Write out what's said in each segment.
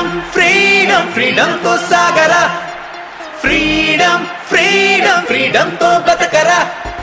Freedom freedom freedom తో సాగరా freedom freedom freedom తో బతకరా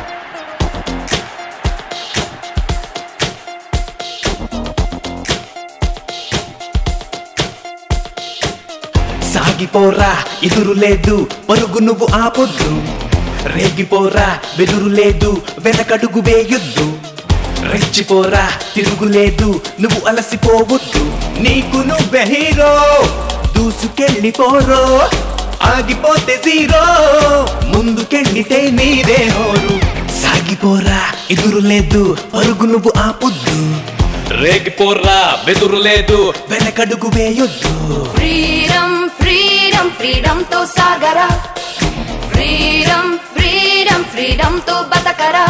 సాగిపోరా ఎదురు లేదు పరుగు నువ్వు ఆపొద్దు రేగిపోరా వెదురు లేదు వెనకడుగు వేయొద్దు రెచ్చిపోరా తిరుగులేదు నువ్వు అలసిపోవద్దు నీకు నువ్వే హీరో దూసుకెళ్ళిపోరో ఆగిపోతే జీరో ముందుకెళ్ళితే నీదే హోరు సాగిపోరా ఎదురు లేదు పరుగు నువ్వు ఆపొద్దు రేగిపోరా వెదురు లేదు వెనకడుగు వేయొద్దు ఫ్రీడమ్ ఫ్రీడమ్ ఫ్రీడమ్ తో సాగరా ఫ్రీడమ్ ఫ్రీడమ్ ఫ్రీడమ్ తో బతకరా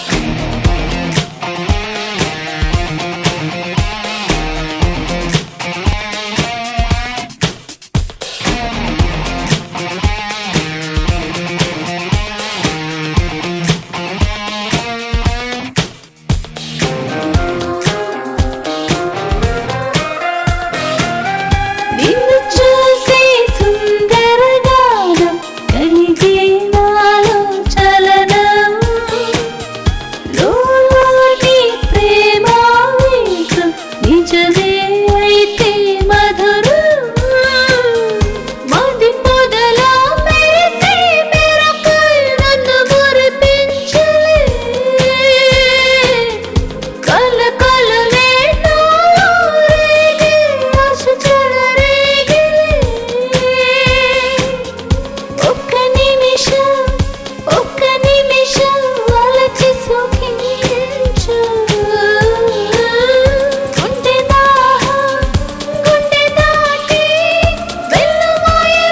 నిన్ను చూసే సుందరగానం కలిగే నాలో చలనం లోలోని ప్రేమావేశం నిజమే అయితే మధురం మది మొదలా మెరిసే మెరపై నన్ను మురిపించలే కల కలలే నాలో రేగే ఆశ చెలరేగే ఒక్క నిమిషం ఒక్క నిమిషం అలచి సుఖించు గుండె దాహం గుండె దాటి వెళ్ళబోయే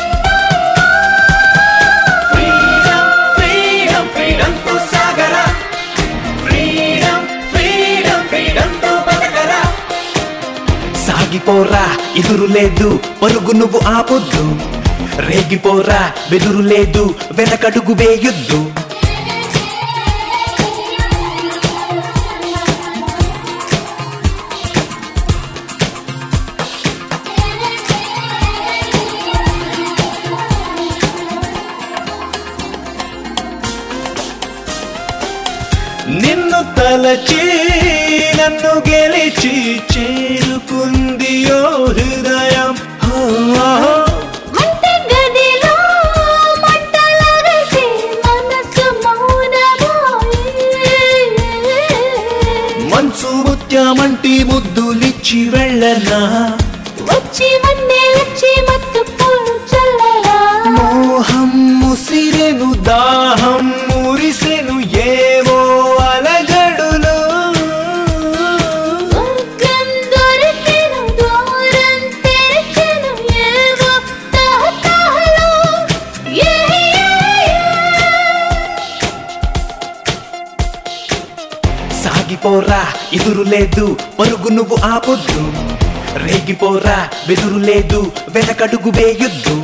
ఫ్రీడమ్ ఫ్రీడమ్ ఫ్రీడమ్ తో సాగరా ఫ్రీడమ్ ఫ్రీడమ్ ఫ్రీడమ్ తో బతకరా సాగిపోరా ఎదురు లేదు పరుగు నువ్వు ఆపొద్దు రేగిపోరా వెదురు లేదు వెనకడుగు వేయొద్దు నిన్ను తలచి నన్ను గెలిచి చేరుకుంది ఓ హృదయం హో, హో. మంట గదిలో మంటలగసి మనసు మౌనమాయే మంచు ముత్యమంటి ముద్దులిచ్చి వెళ్ళనా వచ్చి వన్నే వచ్చి మత్తు పూలు చల్లరా మోహం ముసిరెను దాహం మురిసెను ఏవో అలజడులు స్వర్గం దొరికెను దూరం తెరిచెను ఏవో తహతహలో ఏ సాగిపోరా ఎదురు లేదు పరుగు నువ్వు ఆపొద్దు రేగిపోరా వెదురు లేదు వెనకడుగు వేయొద్దు